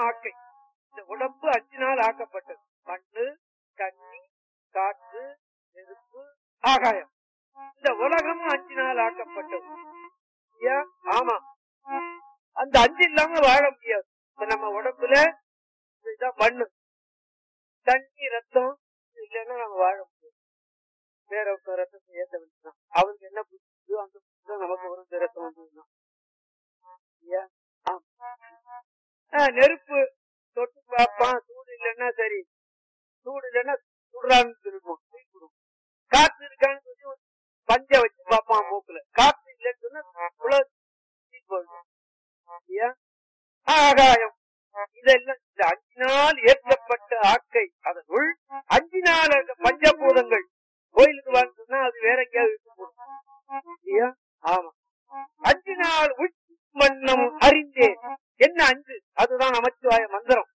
ஆக்கை இந்த உடம்பு அஞ்சு நாள் ஆக்கப்பட்டது மண்ணு தண்ணி காற்று நெருப்பு ஆகாயம் இந்த உலகமும் அஞ்சு நாள் ஆக்கப்பட்டது ஐயா, ஆமா அந்த அஞ்சு இல்லாம வாழ முடியாது இப்ப நம்ம உடம்புல இதுதான் மண்ணு தண்ணி ரத்தம் இது இல்லைன்னா நம்ம வாழ முடியாது வேற ஒருத்தர் ரத்தத்தை ஏத்த வேண்டியதான் அவருக்கு என்ன புரியுதோ அந்த புத்தி தான் நமக்கு வரும் இந்த ரத்தம் வந்ததுதான் ஐயா, ஆமா. ஆ, நெருப்பு தொட்டு பார்ப்பான் சூடு இல்லைன்னா சரி சூடு இல்லைன்னா சுடுறான்னு சொல்லுவோம் தூக்கிவிடும் காற்று இருக்கான்னு சொல்லி ஒரு பஞ்ச வச்சு பார்ப்பான் மூக்குல காற்று இல்லைன்னு சொன்னா உலக போயிடும் இல்லையா? ஆகாயம் இதெல்லாம் இந்த அஞ்சு நாள் ஏற்றப்பட்ட ஆக்கை அதனுள் அஞ்சு நாள் அந்த பஞ்சபூதங்கள் கோயிலுக்கு வான்னு சொன்னா அது வேற எங்கேயாவது இருக்கு போடும் இல்லையா ஆமா அஞ்சு நாள் உள் வண்ணம் அறிந்தேன் என்ன அஞ்சு அதுதான் நமச்சிவாய மந்திரம்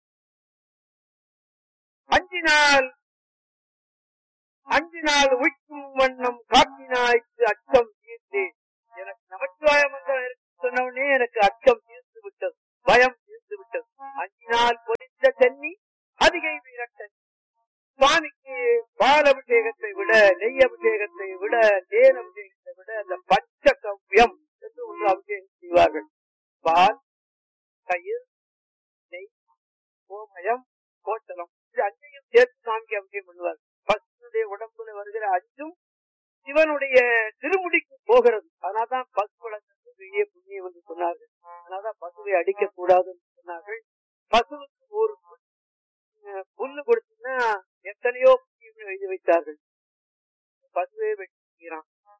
அஞ்சு நாள் அஞ்சு நாள் உய்க்கும் வண்ணம் காட்டினாய்க்கு அச்சம் தீர்ந்தேன் எனக்கு நமச்சிவாய மந்திரம் இருக்கு சொன்ன உடனே எனக்கு அச்சம் தீர்ந்து விட்டது பயம் தீர்ந்து விட்டது அஞ்சு நாள் பொறித்த தண்ணி அதிகை வீரட்டன் சுவாமிக்கு பால் அபிஷேகத்தை விட நெய் அபிஷேகத்தை விட தேன் அபிஷேகத்தை விட அந்த பச்ச கவ்யம் என்று ஒன்று அபிஷேகம் செய்வார்கள் பால் தயிர் நெய் கோமயம் கோட்டலம் இது அஞ்சையும் சேர்த்து சாமிக்கு அபிஷேகம் பண்ணுவார் பசுடைய உடம்புல வருகிற அஞ்சும் சிவனுடைய திருமுடிக்கு போகிறது அதனால்தான் பசு வளர்க்கிறது பெரிய புண்ணியம் என்று சொன்னார்கள் அதனால்தான் பசுவை அடிக்க கூடாது